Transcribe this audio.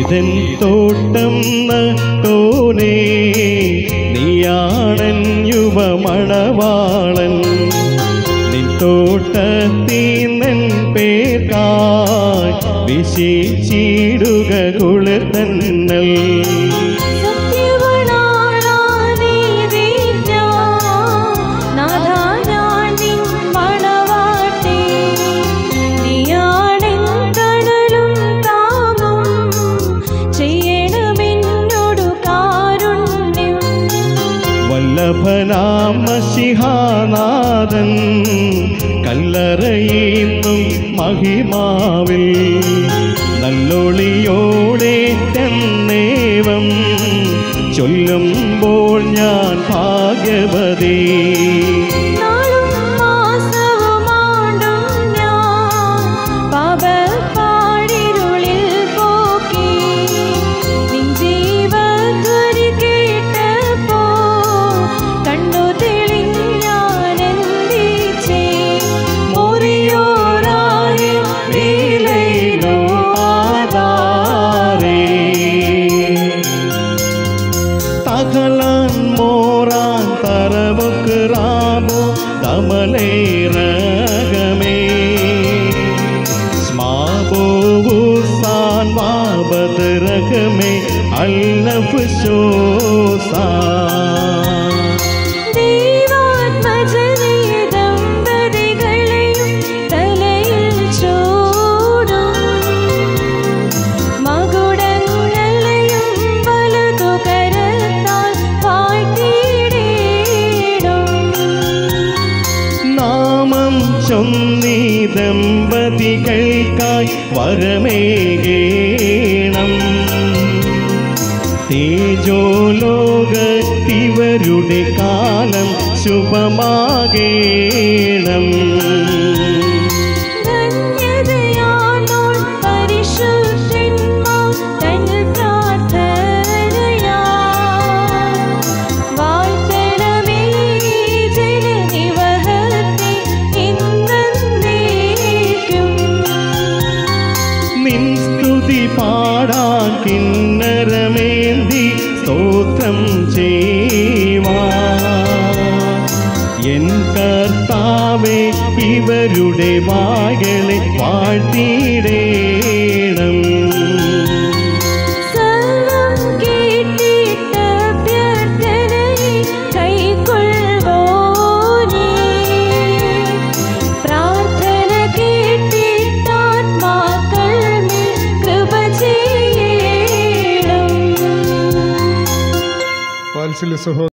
ഇതൻ തോട്ടം നട്ടോനേ നീയാണൻ യുവമണവാളൻ നിൻ തോട്ടത്തീന്നൻ പേർക്കായി വിശേഷിടുക കുളിർത്തന്നൽ വല്ലഭനാം മഷിഹാനാഥൻ കല്ലറയുന്നും മഹിമാവിൽ നല്ലൊളിയോടെ തന്നേവം ചൊല്ലുമ്പോൾ ഞാൻ ഭാഗ്യവതീ കണ്ടു തെളിഞ്ഞാനന്ദിച്ചേ മോറിയോരായ നീലയിലോ ആധാരേ തകലാൻ മോറാൻ തരവുക്ക് റാബു തമലേറകമേ സ്മാബോസാൻ വാബദരകമേ അല്ലഫ് ശോസാ ദൈവാത്മജനേ ദമ്പതികളെയും തലയിൽ ചൂടും മകുടങ്ങളെയും വലതു കരത്താൽ വാഴ്ത്തിയിടേണം നാമം ചൊന്നീ ദമ്പതികൾക്കായി വരമേകേണം തേജോലോകത്തിവരുടെ കാലം ശുഭമാകേണം ധന്യതയാണോൾ പരിശുദ്ധന്മാർ തൻ പ്രാർത്ഥനയാൽ. വാഴ്ത്തണമേ ജനനിവഹത്തെ ഇന്നെന്നേക്കും. നിൻ സ്തുതി പാടാൻ കിന്നരമേന്തി സ്തോത്രം ചെയ്യുവാ എൻ കർത്താവെ ഇവരുടെ വാകളെ വാഴ്ത്തിയിടേണം സർവ്വം കേട്ടിട്ട അഭ്യർത്ഥനയെ കൈക്കൊള്ളുവോനേ. പ്രാർത്ഥന കേട്ടിട്ടാത്മാക്കൾ മേൽ കൃപ ചെയ്യണം വാത്സല്യ സഹോദര